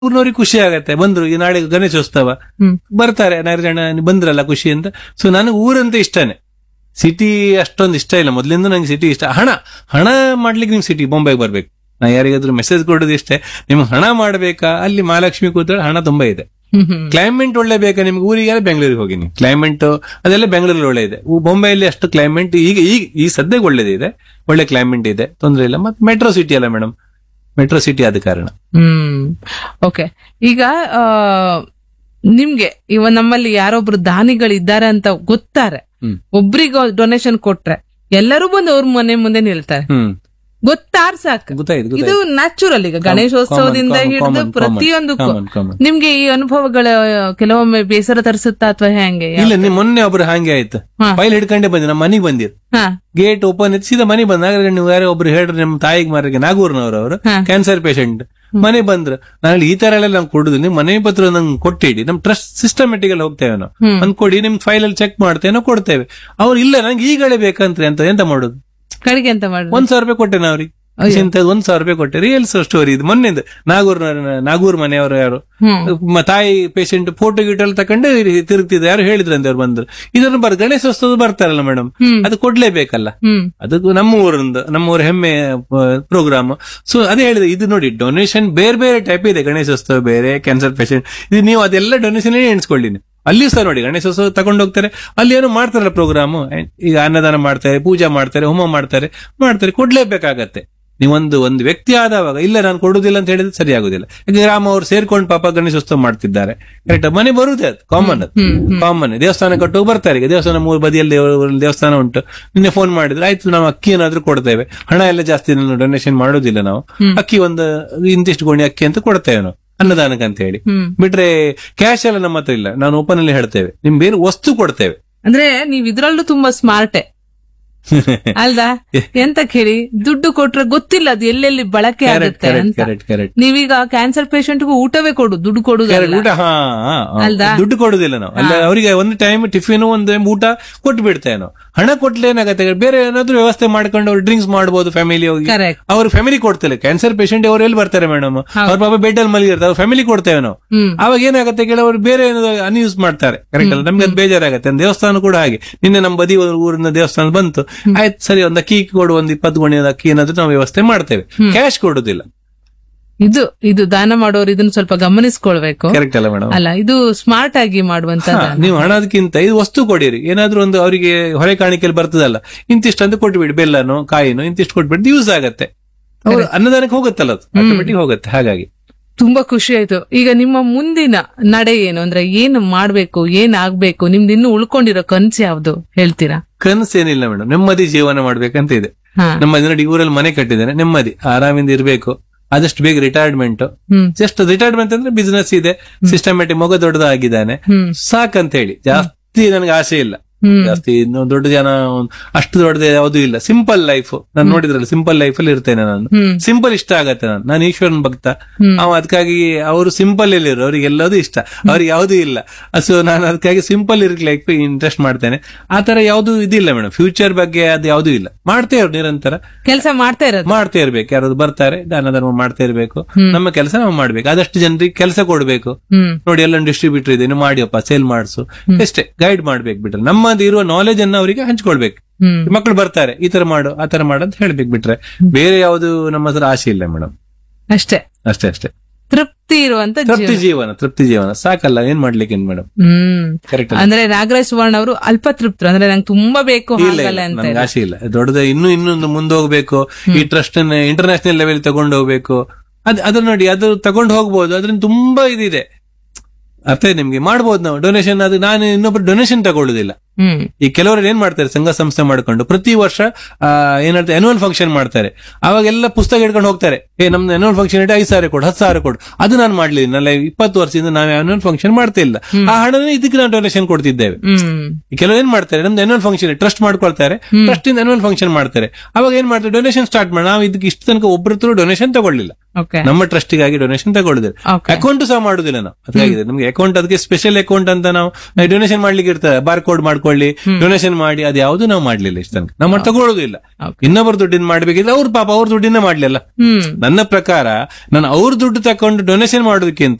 ಊರ್ನವ್ರಿಗೆ ಖುಷಿ ಆಗತ್ತೆ ಬಂದ್ರು ಈ ನಾಳೆ ಗಣೇಶೋತ್ಸವ ಹ್ಮ್ ಬರ್ತಾರೆ ನಾಲ್ಕು ಜನ ನೀವು ಬಂದ್ರಲ್ಲ ಖುಷಿ ಅಂತ ಸೊ ನನಗೆ ಊರಂತ ಇಷ್ಟನೇ ಸಿಟಿ ಅಷ್ಟೊಂದು ಇಷ್ಟ ಇಲ್ಲ ಮೊದ್ಲಿಂದ ನಂಗೆ ಸಿಟಿ ಇಷ್ಟ ಹಣ ಹಣ ಮಾಡ್ಲಿಕ್ಕೆ ನಿಮ್ಗೆ ಸಿಟಿ ಬೊಂಬೆಗೆ ಬರ್ಬೇಕು ನಾ ಯಾರಿಗಾದ್ರೂ ಮೆಸೇಜ್ ಕೊಡೋದು ಇಷ್ಟೇ ನಿಮ್ಗೆ ಹಣ ಮಾಡ್ಬೇಕಾ ಅಲ್ಲಿ ಮಹಾಲಕ್ಷ್ಮಿ ಕೂತ್ರೆ ಹಣ ತುಂಬಾ ಇದೆ ಹ್ಮ್ ಹ್ಮ್ ಕ್ಲೈಮೇಟ್ ಒಳ್ಳೆ ಬೇಕಾ ನಿಮ್ಗೆ ಊರಿಗೆ ಬೆಂಗಳೂರಿಗೆ ಹೋಗಿ ನೀವು ಕ್ಲೈಮೇಟ್ ಅದೆಲ್ಲ ಬೆಂಗಳೂರಲ್ಲಿ ಒಳ್ಳೆ ಇದೆ ಊ- ಬೊಂಬೈಯಲ್ಲಿ ಅಷ್ಟು ಕ್ಲೈಮೇಟ್ ಈಗ ಈಗ ಈ ಸದ್ಯಕ್ಕೆ ಒಳ್ಳೇದಿದೆ ಒಳ್ಳೆ ಕ್ಲೈಮೇಟ್ ಇದೆ ತೊಂದರೆ ಇಲ್ಲ ಮತ್ತೆ ಮೆಟ್ರೋ ಸಿಟಿ ಅಲ್ಲ ಮೇಡಮ್ ಮೆಟ್ರೋ ಸಿಟಿ ಆದ ಕಾರಣ ಹ್ಮ್ ಓಕೆ ಈಗ ಆ, ನಿಮ್ಗೆ ಇವ ನಮ್ಮಲ್ಲಿ ಯಾರೊಬ್ರು ದಾನಿಗಳಿದ್ದಾರೆ ಅಂತ ಗೊತ್ತಾರೆ ಹ್ಮ್. ಒಬ್ರಿಗೆ ಡೊನೇಷನ್ ಕೊಟ್ರೆ ಎಲ್ಲರೂ ಬಂದು ಅವ್ರ ಮನೆ ಮುಂದೆ ನಿಲ್ತಾರೆ ಹ್ಮ್ ಗೊತ್ತಾರ್ ಸಾಕು ಗೊತ್ತಾಯ್ತು ಇದು ಗೊತ್ತಾಯ್ತು ನ್ಯಾಚುರಲ್ ಈಗ ಗಣೇಶೋತ್ಸವದಿಂದ common, ಹಿಡಿದು common, ಪ್ರತಿಯೊಂದಕ್ಕೂ common, common. ನಿಮ್ಗೆ ಈ ಅನುಭವಗಳ ಕೆಲವೊಮ್ಮೆ ಬೇಸರ ತರಿಸುತ್ತಾ ಅಥವಾ ಹೆಂಗೆ ಇಲ್ಲ ನಿಮ್ ಮೊನ್ನೆ ಒಬ್ರು ಹಾಗೆ ಆಯ್ತು ಹಾ. ಫೈಲ್ ಹಿಡ್ಕೊಂಡೆ ಬಂದಿ ನಮ್ಮ ಮನೆಗೆ ಬಂದಿರ್ ಹಾ ಗೇಟ್ ಓಪನ್ ಇತ್ತು ಸೀದಾ ಮನೆ ಬಂದ ನಾಗರ ನೀವು ಯಾರೋ ಒಬ್ರು ಹೇಳ್ರಿ ನಮ್ಮ ತಾಯಿಗೆ ಮಾರಿಗೆ ನಾಗೂರ್ನವ್ರು ಅವರು ಹಾ. ಕ್ಯಾನ್ಸರ್ ಪೇಷಂಟ್ ಮನೆ ಬಂದ್ರು ನಾನು ಈ ತರ ಎಲ್ಲ ನಂಗೆ ಕೊಡುದು ನಿಮ್ ಮನೆ ಪತ್ರ ನಂಗೆ ಕೊಟ್ಟಿಡಿ ನಮ್ ಟ್ರಸ್ಟ್ ಸಿಸ್ಟಮೆಟಿಕ್ ಅಲ್ಲಿ ಹೋಗ್ತೇವೆ ನಾವು ಹ್ಮ್. ಒಂದ್ ಕೊಡಿ ನಿಮ್ ಫೈಲ್ ಅಲ್ಲಿ ಚೆಕ್ ಮಾಡ್ತೇವೆ ನಾವು ಕೊಡ್ತೇವೆ ಅವ್ರು ಇಲ್ಲ ನಂಗೆ ಈಗಲೇ ಬೇಕಂತ್ರಿ ಅಂತ ಎಂತ ಮಾಡುದು ಕಡೆಗೆ ಅಂತ ಮಾಡುದು ಒಂದ್ ಸಾವಿರ ರೂಪಾಯಿ ಕೊಟ್ಟೆ ನಾವ್ರಿಗೆ ಅಯ್ಯೋ. ಇಂಥದ್ದು ಒಂದ್ ಸಾವಿರ ರೂಪಾಯಿ ಕೊಟ್ಟೆ ರಿಯಲ್ ಸ್ಟೋರಿ ಇದು ಮೊನ್ನೆದು ನಾಗೂರ್ ನಾಗೂರ್ ಮನೆಯವರು ಯಾರು ಹ್ಮ್ ಮ- ತಾಯಿ ಪೇಷಂಟ್ ಫೋಟೋ ಗಿಟೋ ಎಲ್ಲ ತಕೊಂಡು ತಿರುಗ್ತಿದ್ದೆ ಯಾರು ಹೇಳಿದ್ರಂತೆ ಅವ್ರು ಬಂದ್ರು ಇದನ್ನು ಬರ್ ಗಣೇಶೋತ್ಸವ ಬರ್ತಾರಲ್ಲ ಮೇಡಮ್ ಹ್ಮ್ ಅದು ಕೊಡ್ಲೇಬೇಕಲ್ಲ ಹ್ಮ್ ಅದು ನಮ್ಮ ಊರಿಂದ ನಮ್ಮ ಊರ ಹೆಮ್ಮೆ ಪ್ರೋಗ್ರಾಮ್ ಸೊ ಅದೇ ಹೇಳಿದೆ ಇದು ನೋಡಿ ಡೊನೇಷನ್ ಬೇರೆ ಬೇರೆ ಟೈಪ್ ಇದೆ ಗಣೇಶೋತ್ಸವ ಬೇರೆ ಕ್ಯಾನ್ಸರ್ ಪೇಷಂಟ್ ಇದು ನೀವು ಅದೆಲ್ಲ ಡೊನೇಷನ್ ಎಣಿಸ್ಕೊಳ್ಳಿ ನೀವು ಅಲ್ಲಿ ಸಹ ನೋಡಿ ಗಣೇಶೋತ್ಸವ ತಗೊಂಡು ಹೋಗ್ತಾರೆ ಅಲ್ಲಿ ಏನೋ ಮಾಡ್ತಾರಲ್ಲ ಪ್ರೋಗ್ರಾಮ್ ಈಗ ಅನ್ನದಾನ ಮಾಡ್ತಾರೆ ಪೂಜಾ ಮಾಡ್ತಾರೆ ಹೋಮ ಮಾಡ್ತಾರೆ ಮಾಡ್ತಾರೆ ಕೊಡ್ಲೇಬೇಕಾಗತ್ತೆ ನೀವೊಂದು ಒಂದು ವ್ಯಕ್ತಿ ಆದವಾಗ ಇಲ್ಲ ನಾನು ಕೊಡುದಿಲ್ಲ ಅಂತ ಹೇಳಿದ್ರೆ ಸರಿ ಆಗುದಿಲ್ಲ ಈಗ ಗ್ರಾಮ ಅವ್ರು ಸೇರ್ಕೊಂಡು ಪಾಪ ಗಣೇಶೋತ್ಸವ ಮಾಡ್ತಿದ್ದಾರೆ ಕರೆಕ್ಟ್ ಮನೆ ಬರುದೇ ಅದು ಕಾಮನ್ ಅದು ಹ್ಮ್ ಹ್ಮ್ ಕಾಮನ್ ದೇವಸ್ಥಾನ ಕಟ್ಟೋಗಿ ಬರ್ತಾರೆ ಈಗ ದೇವಸ್ಥಾನ ಮೂರು ಬದಿಯಲ್ಲಿ ದೇವ- ದೇವಸ್ಥಾನ ಉಂಟು ನಿನ್ನೆ ಫೋನ್ ಮಾಡಿದ್ರೆ ಆಯ್ತು ನಾವು ಅಕ್ಕಿ ಏನಾದ್ರೂ ಕೊಡ್ತೇವೆ ಹಣ ಎಲ್ಲ ಜಾಸ್ತಿ ಡೊನೇಷನ್ ಮಾಡೋದಿಲ್ಲ ನಾವು ಹ್ಮ್. ಅಕ್ಕಿ ಒಂದು ಇಂತಿಷ್ಟು ಗೋಣಿ ಅಕ್ಕಿ ಅಂತ ಕೊಡ್ತೇವೆ ನಾವು ಅನ್ನದಾನಕ್ಕೆ ಅಂತ ಹೇಳಿ ಹ್ಮ್ ಬಿಟ್ರೆ ಕ್ಯಾಶ್ ಎಲ್ಲ ನಮ್ಮ ಹತ್ರ ಇಲ್ಲ ನಾನು ಓಪನ್ ಅಲ್ಲಿ ಹೇಳ್ತೇವೆ ನಿಮ್ ಬೇರೆ ವಸ್ತು ಕೊಡ್ತೇವೆ ಅಂದ್ರೆ ನೀವ್ ಇದ್ರಲ್ಲೂ ತುಂಬಾ ಸ್ಮಾರ್ಟೆ ಅಲ್ದಾ ಎಂತ ಕೇಳಿ ದುಡ್ಡು ಕೊಟ್ರೆ ಗೊತ್ತಿಲ್ಲ ಅದು ಎಲ್ಲೆಲ್ಲಿ ಬಳಕೆ ಕರೆಕ್ಟ್ ಆಗುತ್ತೆ ಕರೆಕ್ಟ್ ಅಂತ ಕರೆಕ್ಟ್ ಕರೆಕ್ಟ್ ನೀವೀಗ ಕ್ಯಾನ್ಸರ್ ಪೇಷಂಟ್ಗೂ ಊಟವೇ ಕೊಡು ದುಡ್ಡು ಕೊಡುದಲ್ಲ ಊಟ ಹಾ ಹಾ, ಹಾ. ಅಲ್ದಾ? ದುಡ್ಡು ಕೊಡುದಿಲ್ಲ ನಾವು ಅಲ್ಲ ಅವರಿಗೆ ಒಂದು ಟೈಮ್ ಟಿಫಿನ್ ಒಂದು ಊಟ ಕೊಟ್ಟು ಬಿಡ್ತೇವೆ ನಾವು ಹಣ ಕೊಟ್ಲೆ ಏನಾಗತ್ತೆ ಬೇರೆ ಏನಾದ್ರೂ ವ್ಯವಸ್ಥೆ ಮಾಡ್ಕೊಂಡು ಅವ್ರು ಡ್ರಿಂಕ್ಸ್ ಮಾಡ್ಬೋದು ಫ್ಯಾಮಿಲಿ ಹೋಗಿ ಕರೆಕ್ಟ್ ಅವ್ರ ಫ್ಯಾಮಿಲಿ ಕೊಡ್ತಿಲ್ಲ ಕ್ಯಾನ್ಸರ್ ಪೇಷಂಟ್ ಅವ್ರು ಎಲ್ಲಿ ಬರ್ತಾರೆ ಮೇಡಮ್ ಅವ್ರ ಪಾಪ ಬೆಡ್ ಅಲ್ಲಿ ಮಲಗಿರ್ತಾರೆ ಅವ್ರ ಫ್ಯಾಮಿಲಿ ಕೊಡ್ತೇವೆ ನಾವು ಹ್ಮ್ ಅವಾಗ ಏನಾಗುತ್ತೆ ಕೆಲವರು ಬೇರೆ ಅನ್ಯೂಸ್ ಮಾಡ್ತಾರೆ ಕರೆಕ್ಟ್ ಅಲ್ಲ ನಮ್ಗೆ ಅದು ಬೇಜಾರಾಗತ್ತೆ ಒಂದು ದೇವಸ್ಥಾನ ಕೂಡ ಹಾಗೆ ನಿನ್ನೆ ನಮ್ಮ ಬದಿ ಒಂದು ಊರಿನ ದೇವಸ್ಥಾನ ಬಂತು ಆಯ್ತು ಸರಿ ಒಂದು ಅಕ್ಕಿ ಕೊಡು ಒಂದು ಇಪ್ಪತ್ತು ಗುಣಿಯದ ಅಕ್ಕಿ ಏನಾದ್ರೂ ನಾವು ವ್ಯವಸ್ಥೆ ಮಾಡ್ತೇವೆ ಕ್ಯಾಶ್ ಕೊಡುದಿಲ್ಲ ಇದು ಇದು ದಾನ ಮಾಡೋರು ಇದನ್ನ ಸ್ವಲ್ಪ ಗಮನಿಸ್ಕೊಳ್ಬೇಕು ಕರೆಕ್ಟ್ ಅಲ್ಲ ಮೇಡಮ್ ಅಲ್ಲ ಇದು ಸ್ಮಾರ್ಟ್ ಆಗಿ ಮಾಡುವಂತದ್ದು ನೀವು ಹಣದಕ್ಕಿಂತ ಇದು ವಸ್ತು ಕೊಡಿರಿ ಏನಾದ್ರೂ ಒಂದು ಅವರಿಗೆ ಹೊರೆ ಕಾಣಿಕೆಯಲ್ಲಿ ಬರ್ತದಲ್ಲ ಇಂತಿಷ್ಟು ಅಂತ ಕೊಟ್ಬಿಡಿ ಬೆಲ್ಲನೋ ಕಾಯಿನೋ ಇಂತಿಷ್ಟು ಕೊಟ್ಬಿಟ್ಟು ಯೂಸ್ ಆಗತ್ತೆ ಅವ್ರು ಅನ್ನದಾನಕ್ಕೆ ಹೋಗುತ್ತಲ್ಲ ಅದು ಆಟೋಮೆಟಿಕ್ ಹೋಗುತ್ತೆ ಹಾಗಾಗಿ ತುಂಬಾ ಖುಷಿ ಆಯ್ತು ಈಗ ನಿಮ್ಮ ಮುಂದಿನ ನಡೆ ಏನು ಅಂದ್ರೆ ಏನು ಮಾಡ್ಬೇಕು ಏನ್ ಆಗ್ಬೇಕು ನಿಮ್ದು ಇನ್ನು ಉಳ್ಕೊಂಡಿರೋ ಕನ್ಸು ಯಾವ್ದು ಹೇಳ್ತೀರಾ ಕನಸೇನಿಲ್ಲ ಮೇಡಮ್ ನೆಮ್ಮದಿ ಜೀವನ ಮಾಡ್ಬೇಕಂತ ಇದೆ ಹಾ ನೆಮ್ಮದಿ ನೋಡಿ ಊರಲ್ಲಿ ಮನೆ ಕಟ್ಟಿದ್ದೇನೆ ನೆಮ್ಮದಿ ಆರಾಮಿಂದ ಇರಬೇಕು ಆದಷ್ಟು ಬೇಗ ರಿಟೈರ್ಮೆಂಟ್ ಹ್ಮ್ ಜಸ್ಟ್ ರಿಟೈರ್ಮೆಂಟ್ ಅಂದ್ರೆ ಬಿಸ್ನೆಸ್ ಇದೆ ಸಿಸ್ಟಮೆಟಿಕ್ ಮಗ ದೊಡ್ಡದಾಗಿದ್ದಾನೆ ಹ್ಮ್ ಸಾಕಂತ ಹೇಳಿ ಜಾಸ್ತಿ ನನಗೆ ಆಸೆ ಇಲ್ಲ ಹ್ಮ್ ಜಾಸ್ತಿ ಇನ್ನು ದೊಡ್ಡ ಜನ ಒಂದ್- ಅಷ್ಟು ದೊಡ್ಡದು ಯಾವುದು ಇಲ್ಲ ಸಿಂಪಲ್ ಲೈಫ್ ನಾನು ನೋಡಿದ್ರಲ್ಲ ಸಿಂಪಲ್ ಲೈಫ್ ಅಲ್ಲಿ ಇರ್ತೇನೆ ನಾನು ಹ್ಮ್ ಸಿಂಪಲ್ ಇಷ್ಟ ಆಗತ್ತೆ ನಾನು ನಾನು ಈಶ್ವರನ್ ಭಕ್ತ ಹ್ಮ್. ಅವ ಅದಕ್ಕಾಗಿ ಅವರು ಸಿಂಪಲ್ ಇಲ್ಲಿರು ಅವ್ರಿಗೆ ಎಲ್ಲದೂ ಇಷ್ಟ ಅವ್ರಿಗೆ ಯಾವ್ದು ಇಲ್ಲ ಸೊ ನಾನು ಅದಕ್ಕಾಗಿ ಸಿಂಪಲ್ ಇರ್ಲಿಕ್ಕೆ ಇಂಟ್ರೆಸ್ಟ್ ಮಾಡ್ತೇನೆ ಆ ತರ ಯಾವ್ದು ಇದಿಲ್ಲ ಮೇಡಮ್ ಫ್ಯೂಚರ್ ಬಗ್ಗೆ ಅದು ಯಾವ್ದು ಇಲ್ಲ ಮಾಡ್ತೇವೆ ನಿರಂತರ ಕೆಲಸ ಮಾಡ್ತಾ ಇರೋದು ಮಾಡ್ತಾ ಇರ್ಬೇಕು ಯಾರಾದ್ರು ಬರ್ತಾರೆ ದಾನ ಧರ್ಮ ಮಾಡ್ತಾ ಇರ್ಬೇಕು ಹ್ಮ್. ನಮ್ಮ ಕೆಲಸ ನಾವು ಮಾಡ್ಬೇಕು ಆದಷ್ಟು ಜನರಿಗೆ ಕೆಲಸ ಕೊಡ್ಬೇಕು ಹ್ಮ್ ನೋಡಿ ಎಲ್ಲ ಡಿಸ್ಟ್ರಿಬ್ಯೂಟರ್ ಇದೆ ನೀವು ಮಾಡಿಯಪ್ಪ ಸೇಲ್ ಮಾಡಿಸು ಅಷ್ಟೇ ಗೈಡ್ ಮಾಡ್ಬೇಕು ಬಿಟ್ರೆ ನಮ್ಮದು ಇರುವ ನಾಲೆಜ್ ಅನ್ನ ಅವರಿಗೆ ಹಂಚ್ಕೊಳ್ಬೇಕು ಹ್ಮ್ ಮಕ್ಕಳು ಬರ್ತಾರೆ ಈ ತರ ಮಾಡು ಆ ತರ ಮಾಡು ಅಂತ ಹೇಳ್ಬೇಕು ಬಿಟ್ರೆ ಬೇರೆ ಯಾವ್ದು ನಮ್ಮ ಹತ್ರ ಆಸೆ ಇಲ್ಲ ಮೇಡಮ್ ಅಷ್ಟೇ ಅಷ್ಟೇ ಅಷ್ಟೇ ತೃಪ್ತಿ ಇರುವಂತ ತೃಪ್ತಿ ಜೀವನ ಜೀವನ ತೃಪ್ತಿ ಜೀವನ ಸಾಕಲ್ಲ ಏನ್ ಮಾಡ್ಲಿಕ್ಕೆ ಮೇಡಮ್ ಹ್ಮ್ ಕರೆಕ್ಟ್ ಅಂದ್ರೆ ನಾಗರಾಜ್ ಸುವರ್ಣ ಅವರು ಅಲ್ಪ ತೃಪ್ತರು ಅಂದ್ರೆ ನಂಗೆ ತುಂಬಾ ಬೇಕು ಇಲ್ಲ ಹಾಗಲ್ಲ ಇಲ್ಲ, ಅಂತ ನಮ್ಗೆ ಆಸೆ ಇಲ್ಲ ದೊಡ್ಡದ ಇನ್ನು ಇನ್ನೊಂದು ಮುಂದೆ ಹೋಗ್ಬೇಕು ಈ ಟ್ರಸ್ಟ್ ಇಂಟರ್ನ್ಯಾಷನಲ್ ಲೆವೆಲ್ ತಗೊಂಡು ಹೋಗ್ಬೇಕು ಅದ್ ಅದನ್ನ ನೋಡಿ ಅದು ತಗೊಂಡು ಹೋಗ್ಬೋದು ಅದ್ರಿಂದ ತುಂಬಾ ಇದಿದೆ ಅರ್ಥ ಇದೆ ನಿಮ್ಗೆ ಮಾಡ್ಬೋದು ನಾವು ಡೊನೇಷನ್ ಅದು ನಾನು ಇನ್ನೊಬ್ರು ಡೊನೇಷನ್ ತಗೊಳ್ಳುದಿಲ್ಲ ಹ್ಮ್ ಈ ಕೆಲವರು ಏನ್ ಮಾಡ್ತಾರೆ ಸಂಘ ಸಂಸ್ಥೆ ಮಾಡ್ಕೊಂಡು ಪ್ರತಿ ವರ್ಷ ಆ, ಏನ್ ಹೇಳ್ತಾರೆ ಅನ್ಯುವಲ್ ಫಂಕ್ಷನ್ ಮಾಡ್ತಾರೆ ಅವಾಗೆಲ್ಲ ಪುಸ್ತಕ ಹಿಡ್ಕೊಂಡು ಹೋಗ್ತಾರೆ ಏ ನಮ್ದು ಅನ್ಯುವಲ್ ಫಂಕ್ಷನ್ ಇಟ್ಟು ಐದು ಸಾವಿರ ಕೊಡು ಹತ್ತು ಸಾವಿರ ಕೊಡು ಅದು ನಾನು ಮಾಡ್ಲಿಲ್ಲ ನಲ್ಲ ಇಪ್ಪತ್ತು ವರ್ಷದಿಂದ ನಾವು ಅನ್ಯುವಲ್ ಫಂಕ್ಷನ್ ಮಾಡ್ತಾ ಇಲ್ಲ ಆ ಹಣನೇ ಇದಕ್ಕೆ ನಾವು ಡೊನೇಷನ್ ಕೊಡ್ತಿದ್ದೇವೆ ಹ್ಮ್ ಈ ಕೆಲವರು ಏನ್ ಮಾಡ್ತಾರೆ ನಮ್ದು ಅನ್ಯುವಲ್ ಫಂಕ್ಷನ್ ಟ್ರಸ್ಟ್ ಮಾಡ್ಕೊಳ್ತಾರೆ ಟ್ರಸ್ಟ್ ಇಂದ ಅನ್ಯುವಲ್ ಫಂಕ್ಷನ್ ಮಾಡ್ತಾರೆ ಅವಾಗ ಏನ್ ಮಾಡ್ತಾರೆ ಡೊನೇಷನ್ ಸ್ಟಾರ್ಟ್ ಮಾಡಿ ನಾವು ಇದಕ್ಕೆ ಇಷ್ಟು ತನಕ ಒಬ್ಬರ ಹತ್ರ ಡೊನೇಷನ್ ತಗೊಳ್ಳಿಲ್ಲ ಓಕೆ ನಮ್ಮ ಟ್ರಸ್ಟಿಗಾಗಿ ಡೊನೇಷನ್ ತಗೊಳ್ಳಿಲ್ಲ ಓಕೆ ಅಕೌಂಟ್ ಸಹ ಮಾಡುದಿಲ್ಲ ನಾವು ಅದಾಗಿದೆ ನಮ್ಗೆ ಅಕೌಂಟ್ ಅದಕ್ಕೆ ಸ್ಪೆಷಲ್ ಅಕೌಂಟ್ ಅಂತ ನಾವು ಡೊನೇಷನ್ ಮಾಡ್ಲಿಕ್ಕೆ ಇರ್ತದೆ ಬಾರ್ ಕೋಡ್ ಮಾಡ್ಕೊಂಡು ಮಾಡ್ಕೊಳ್ಳಿ ಡೊನೇಷನ್ ಮಾಡಿ ಅದು ಯಾವುದು ನಾವು ಮಾಡ್ಲಿಲ್ಲ ಇಷ್ಟ ತನಕ ನಾವು ಮಾಡಿ ತಗೊಳ್ಳೋದು ಇಲ್ಲ Okay. ಇನ್ನೊಬ್ಬರ ದುಡ್ಡಿನ ಮಾಡ್ಬೇಕಿದ್ರೆ ಅವ್ರ ಪಾಪ ಅವ್ರ ದುಡ್ಡಿನ ಮಾಡ್ಲಿಲ್ಲ ಹ್ಮ್ ನನ್ನ ಪ್ರಕಾರ ನಾನು ಅವ್ರ ದುಡ್ಡು ತಕೊಂಡು ಡೊನೇಷನ್ ಮಾಡೋದಕ್ಕಿಂತ